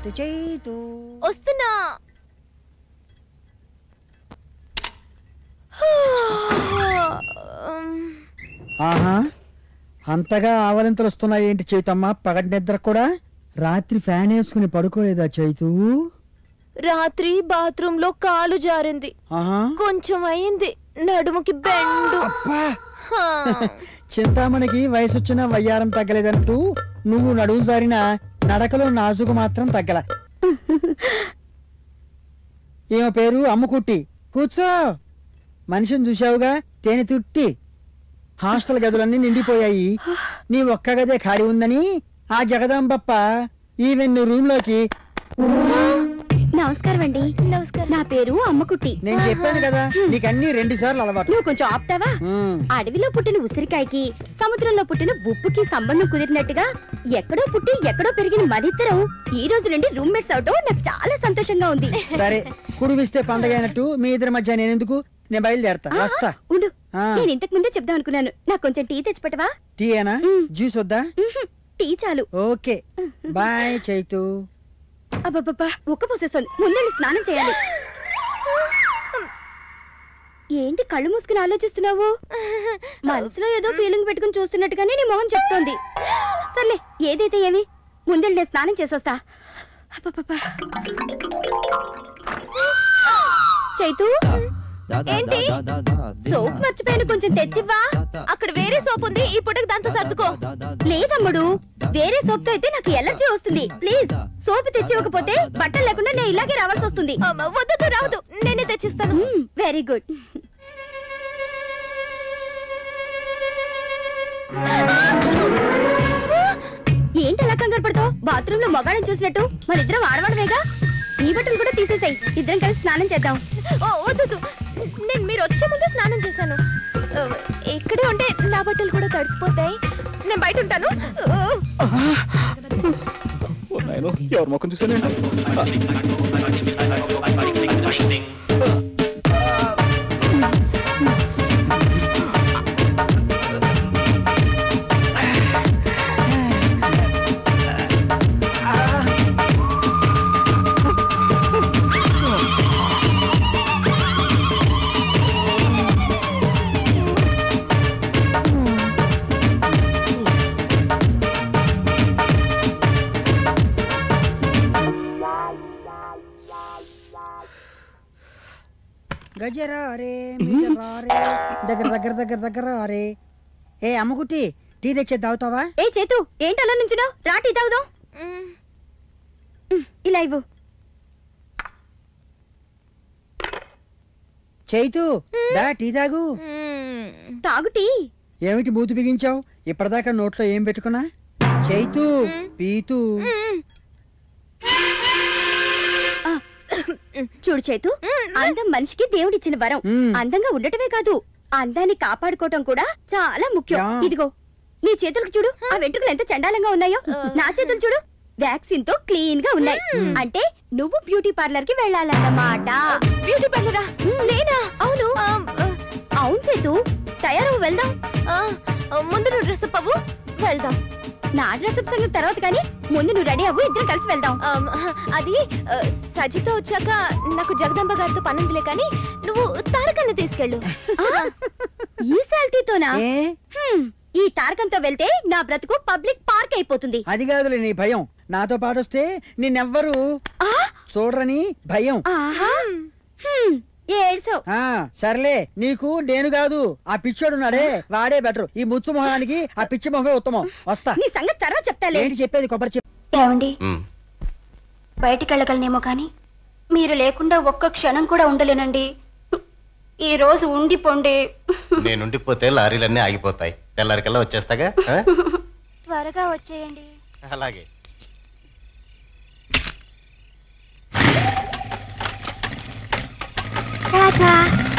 చైతు చైతు వస్తున్నా ఆహా అంతగా ఆవలింతలు వస్తున్నాయి ఏంటి చైతమ్మ పగటి నిద్ర కూడా రాత్రి ఫ్యాన్ వేసుకుని పడుకోలేదా చైతు రాత్రి బాత్రూమ్ లో కాలు జారింది ఆహా కొంచెం అయింది నడుముకి బెండు అబ్బా హా. చింతామణికి వయసు వచ్చిన వయ్యారం తగ్గలేదంటూ నువ్వు నడుము జారిన నడకలో నాజుకు మాత్రం తగ్గల ఈమె పేరు అమ్ముకుట్టి కూర్చో మనిషిని చూశావుగా తేనె తుట్టి హాస్టల్ గదులన్నీ నిండిపోయాయి నీ ఒక్క గదే ఖాళీ ఉందని ఆ జగదాంబప్ప ఈవెన్ రూమ్ లోకి నమస్కారం అండి నమస్కారం నా పేరు అమ్మకుట్టి నేను చెప్పాను కదా నీకన్నీ రెండు సార్లు అలవాటు నువ్వు కొంచెం ఆపుతావా ఉమ్. అడవిలో పుట్టిన ఉసిరికాయకి సముద్రంలో పుట్టిన ఉప్పుకి సంబంధం కుదిరినట్టుగా ఎక్కడో పుట్టి ఎక్కడో పెరిగిన మనిద్దరం ఈ రోజు నుండి రూమ్మేట్స్ అవటం నాకు చాలా సంతోషంగా ఉంది సరే కుడివిస్తే పండగైనట్టు మీ ఇద్దరి మధ్య నేను ఎందుకు నేను బయలుదేరతా వస్తా ఉండు ఆ. నేను ఇంతకు ముందే చెప్దాం అనుకున్నాను నాకు కొంచెం టీ తెచ్చిపెట్టవా టీ ఏనా జ్యూస్ వద్దా ఉహుం, టీ చాలు ఓకే బాయ్ చైతు అబ్బబ్బబ్బా ఉక్క పోసేస్తుంది ముందెళ్ళి స్నానం చేయాలి ఏంటి కళ్ళు మూసుకుని ఆలోచిస్తున్నావు మనసులో ఏదో ఫీలింగ్ పెట్టుకుని చూస్తున్నట్టుగానే నీ మొహం చెప్తోంది సర్లే ఏదైతే ఏమి ముందెళ్ళి నేను స్నానం చేసొస్తా అబ్బబ్బబ్బా. చైతు ఏంటి సోప్ మర్చిపోయాను కొంచెం తెచ్చివ్వా అక్కడ వేరే సోప్ ఉంది ఈ పుట్టకు దాంతో సర్దుకో లేదమ్ముడు వేరే సోప్ తో అయితే నాకు ఎలర్జీ వస్తుంది ప్లీజ్ సోప్ తెచ్చివ్వకపోతే బట్టలు లేకుండా నేను ఇలాగే రావాల్సి వస్తుంది అమ్మ, వద్దొద్దు రావద్దు నేనే తెచ్చిస్తాను వెరీ గుడ్ ఏంటి అలా కంగారు పడతావు బాత్రూమ్ లో మగాళ్ళని చూసినట్టు మన ఇద్దరం ఆడవాడమేగా నీ బట్టలు కూడా తీసేసాయి ఇద్దరం కలిసి స్నానం చేద్దాం ఓ వద్దొద్దు నేను మీరు వచ్చే ముందే స్నానం చేశాను ఆ, ఇక్కడే ఉంటే నా బట్టలు కూడా తడిసిపోతాయి నేను బయట ఉంటాను ఎవరి ముఖం చూసానండి గజరా రే మీజరా రే దగ్గర దగ్గర దగ్గర దగ్గర రే ఏ అమ్మకుట్టి టీ తెచ్చే తాగుతావా ఏ చేతు ఏంటి అలా నుంచున్నావు రా టీ తాగుదాం మ్, ఉమ్, ఇలా ఇవ్వు చైతు దా టీ తాగు మ్. తాగు టీ ఏమిటి మూతి బిగించావు ఇప్పటిదాకా నోట్లో ఏం పెట్టుకున్నా చైతు పీతు ఆ, చూడు చేతు అందం మనిషికి దేవుడిచ్చిన వరం మ్మ్. అందంగా ఉండటమే కాదు అందాన్ని కాపాడుకోవటం కూడా చాలా ముఖ్యం యా. ఇదిగో నీ చేతులకు చూడు ఆ వెంట్రుకలు ఎంత చండాలంగా ఉన్నాయో నా చేతులు చూడు వ్యాక్సిన్ తో క్లీన్ గా ఉన్నాయి అంటే నువ్వు బ్యూటీ పార్లర్ కి వెళ్ళాలన్నమాట బ్యూటీ పార్లరా నేనా అవును ఆ, ఆ, అవును చేతు తయారవు వెళ్దాం ఆ, ముందు నువ్వు డ్రెస్ అప్ అవ్వు వెళ్దాం నా డ్రెస్ సంగతి తర్వాత కానీ ముందు నువ్వు రెడీ అవ్వు ఇద్దరు కలిసి వెళ్దాం ఆమ్, అది ఆ, సజిత వచ్చాక నాకు జగదంబ గారితో పనుందిలే కానీ నువ్వు తారకల్ని తీసుకెళ్ళు ఈ శాల్తీతోనా ఏ హ్మ్, ఈ తారకంతో వెళ్తే నా బ్రతుకు పబ్లిక్ పార్క్ అయిపోతుంది అది కాదులే నీ భయం నాతో పాటు వస్తే నిన్నెవ్వరు ఆ, చూడరని భయం ఆహా హ్మ్, ఏడ్సావ్ ఆ సర్లే నీకు నేను కాదు ఆ పిచ్చోడున్నాడే వాడే బెటర్ ఈ ముచ్చు మొహానికి ఆ పిచ్చి మొహమే ఉత్తమం వస్తా నీ సంగతి తర్వాత చెప్తాలే ఏంటి చెప్పేది కొబ్బరి చెప్పు ఏమండి బయటికి వెళ్ళగలనేమో కానీ మీరు లేకుండా ఒక్క క్షణం కూడా ఉండలేనండి ఈ రోజు ఉండిపోండి నేనుండిపోతే లారీలన్నీ ఆగిపోతాయి తెల్లారికల్లా వచ్చేస్తాగా ఆ? త్వరగా వచ్చేయండి అలాగే టాటా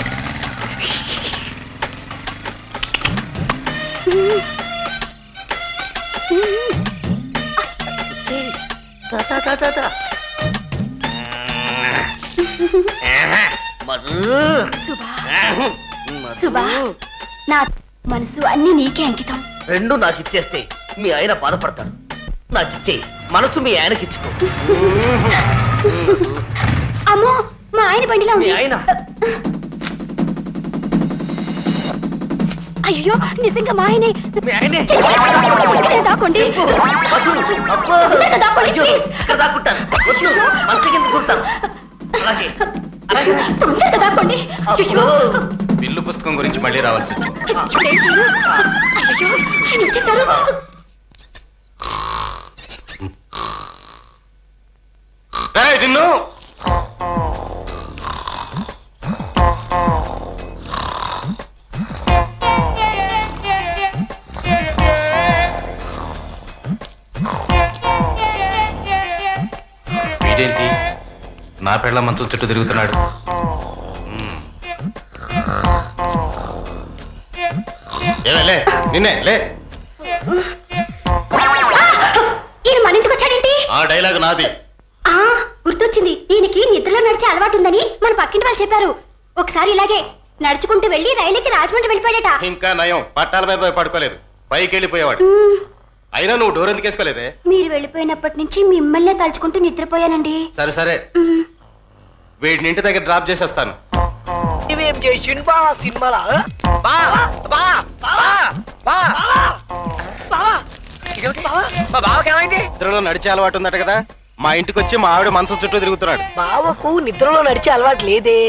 సుబా నా మనసు అన్ని నీకే అంకితం రెండు నాకు ఇచ్చేస్తే మీ ఆయన బాధపడతాడు నాకు ఇచ్చేయి మనసు మీ ఆయనకి ఇచ్చుకో అమ్మో మా ఆయన బండిలా మీ ఉంది ఆయన అయ్యో నిజంగా మా ఆయనే మీ ఆయనే ఛీ, ఛీ, ఇక్కడ దాక్కోండి వద్దు. అబ్బో. ఇక్కడ దాక్కోండి, అయ్యో, ప్లీజ్. ఇక్కడ దాక్కుంటాను వద్దు మంచి కింద కూర్తాను అలాగే అలాగే తొందరగా దాక్కోండి అయ్యో అబ్బో. బిల్లు పుస్తకం గురించి మళ్ళీ రావాల్సి వచ్చింది ఇప్పుడు ఏం చేయను అయ్యో ఆయన వచ్చేసారు ఏయ్, నిన్ను వీడేంటి నా పెళ్ళ మంచం చుట్టూ తిరుగుతున్నాడు మ్మ్. ఏలే, లే నిన్నే లే ఈయన మన ఇంటికి వచ్చాడేంటి ఆ డైలాగ్ నాది ఆ గుర్తొచ్చింది ఈయనకి నిద్రలో నడిచే అలవాటు ఉందని మన పక్కింటి వాళ్ళు చెప్పారు ఒకసారి ఇలాగే నడుచుకుంటూ వెళ్ళి రైలుకి రాజమండ్రి వెళ్ళిపోయాడట ఇంకా నయం పట్టాల మీద పోయి పడుకోలేదు పైకి వెళ్ళిపోయేవాడు అయినా నువ్వు డోర్ ఎందుకు వేసుకోలేదే మీరు వెళ్ళిపోయినప్పటి నుంచి మిమ్మల్నే తలుచుకుంటూ నిద్రపోయానండి సరే సరే వీడిని ఇంటి దగ్గర డ్రాప్ చేసేస్తాను ఇవేం చేసిండు బా సినిమాలా బా బా బా బా బా ఇదేమిటి బావా మా బావకి ఏమైంది ఇద్దరులో నడిచే అలవాటు ఉందట కదా మా ఇంటికి వచ్చి మా ఆవిడ మంచం చుట్టూ తిరుగుతున్నాడు బావకు నిద్రలో నడిచే అలవాటు లేదే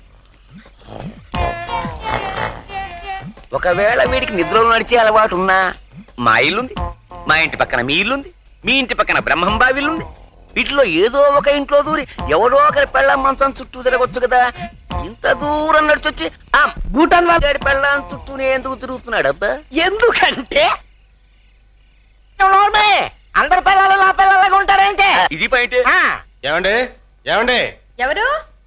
ఒకవేళ వీడికి నిద్రలో నడిచే అలవాటు ఉన్నా మా ఇల్లుంది మా ఇంటి పక్కన మీ ఇల్లుంది మీ ఇంటి పక్కన బ్రహ్మం బావిల్లుంది వీటిలో ఏదో ఒక ఇంట్లో దూరి ఎవడో ఒకరి పెళ్ళం మంచం చుట్టూ తిరగొచ్చు కదా ఇంత దూరం నడిచొచ్చి ఆ భూటాన్ వాళ్ళు గాడి పెళ్ళం చుట్టూనే ఎందుకు తిరుగుతున్నాడు అబ్బా ఎందుకంటే నోర్మే, అందరి పిల్లలు నా పిల్లలాగా ఉంటారంటే ఇది బయట ఏమండి ఏమండి ఎవరు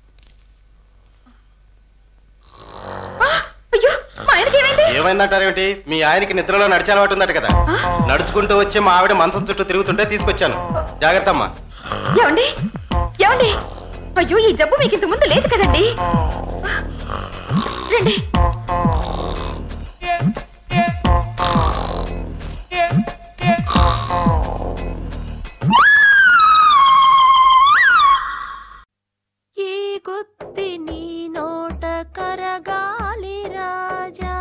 ఆ, అయ్యో మా ఆయనకి ఏమైంది ఏమైందంటారేమిటి మీ ఆయనకి నిద్రలో నడిచే అలవాటు ఉందట కదా నడుచుకుంటూ వచ్చి మా ఆవిడ మంచం చుట్టూ తిరుగుతుంటే తీసుకొచ్చాను జాగ్రత్త అమ్మా ఏమండి ఏమండి అయ్యో ఈ జబ్బు మీకు ఇంత ముందు లేదు కదండి రండి ఈ గుత్తి నీ నోట కరగాలి రాజా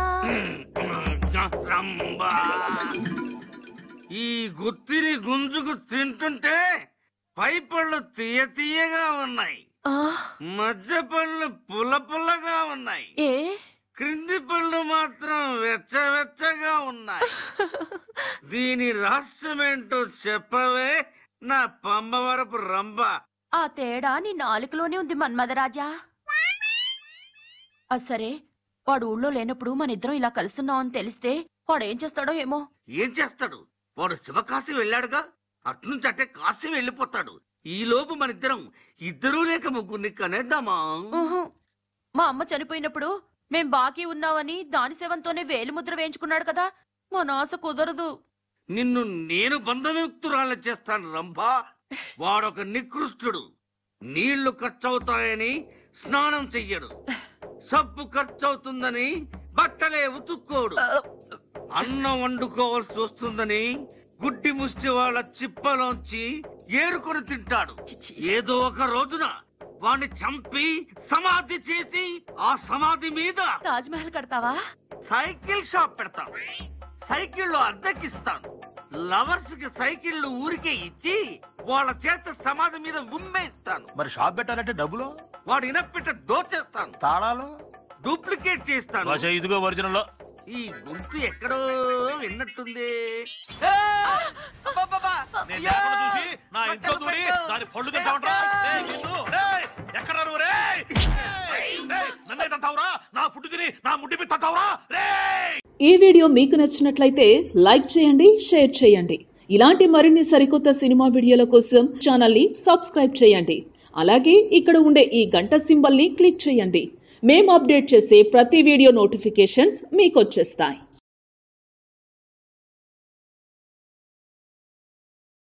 ఈ గుత్తిని గుంజుకు తింటుంటే పై పళ్ళు తీయ తీయగా ఉన్నాయి ఆ, మధ్య పళ్ళు పుల్ల పుల్లగా ఉన్నాయి ఏ క్రింది పళ్ళు మాత్రం వెచ్చ వెచ్చగా ఉన్నాయి దీని రహస్యమేంటో చెప్పవే నా పంబవరపు రంభ ఆ తేడా నీ నాలుకలోనే ఉంది మన్మధరాజా ఆ సరే వాడు ఊళ్ళో లేనప్పుడు మన ఇద్దరం ఇలా కలుస్తున్నాం అని తెలిస్తే వాడు ఏం చేస్తాడో ఏమో ఏం చేస్తాడు వాడు శివకాశి వెళ్ళాడుగా అట్నుంచి అట్టే కాశీ వెళ్ళిపోతాడు ఈ లోపు మన ఇద్దరం ఇద్దరూ లేక ముగ్గురిని కనేద్దామా ఉహు. మా అమ్మ చనిపోయినప్పుడు మేం బాకీ ఉన్నామని దాని సేవంతోనే వేలిముద్ర వేయించుకున్నాడు కదా మా నాశ కుదరదు నిన్ను నేను బంధవిముక్తురాలు చేస్తాను రంభా వాడొక నికృష్టుడు నీళ్లు ఖర్చవుతాయని స్నానం చెయ్యడు సబ్బు ఖర్చవుతుందని బట్టలే ఉతుక్కోడు అన్నం వండుకోవాల్సి వస్తుందని గుడ్డి ముష్టి వాళ్ళ చిప్పలోంచి ఏరుకొని తింటాడు ఏదో ఒక రోజున వాణ్ణి చంపి సమాధి చేసి ఆ సమాధి మీద తాజ్ మహల్ కడతావా సైకిల్ షాప్ పెడతాను సైకిళ్ళు అద్దెకిస్తాను లవర్స్ కి సైకిళ్ళు ఊరికే ఇచ్చి వాళ్ళ చేత సమాధి మీద ఉమ్మేస్తాను మరి షాప్ పెట్టాలంటే డబ్బులు వాడు ఇనప్పెట్ట దోచేస్తాను తాళాలు డూప్లికేట్ చేస్తాను భాష ఇదిగో ఒరిజినల్ ఈ గొంతు ఎక్కడో విన్నట్టుంది నేను లేకుండా చూసి నా ఇంట్లో దూరి దాని పళ్ళు తింటావంట్రా ఏయ్, నిన్ను, ఏయ్, ఎక్కడ నువ్వు రేయ్ ఏయ్, ఏయ్, నన్నే తంతావురా నా ఫుడ్ తిని నా ముడ్డి మీద తంతావురా రేయ్ ఈ వీడియో మీకు నచ్చినట్లయితే లైక్ చేయండి షేర్ చేయండి ఇలాంటి మరిన్ని సరికొత్త సినిమా వీడియోల కోసం ఛానల్ని సబ్స్క్రైబ్ చేయండి అలాగే ఇక్కడ ఉండే ఈ గంట సింబల్ని క్లిక్ చేయండి మేము అప్డేట్ చేసే ప్రతి వీడియో నోటిఫికేషన్స్ మీకు వచ్చేస్తాయి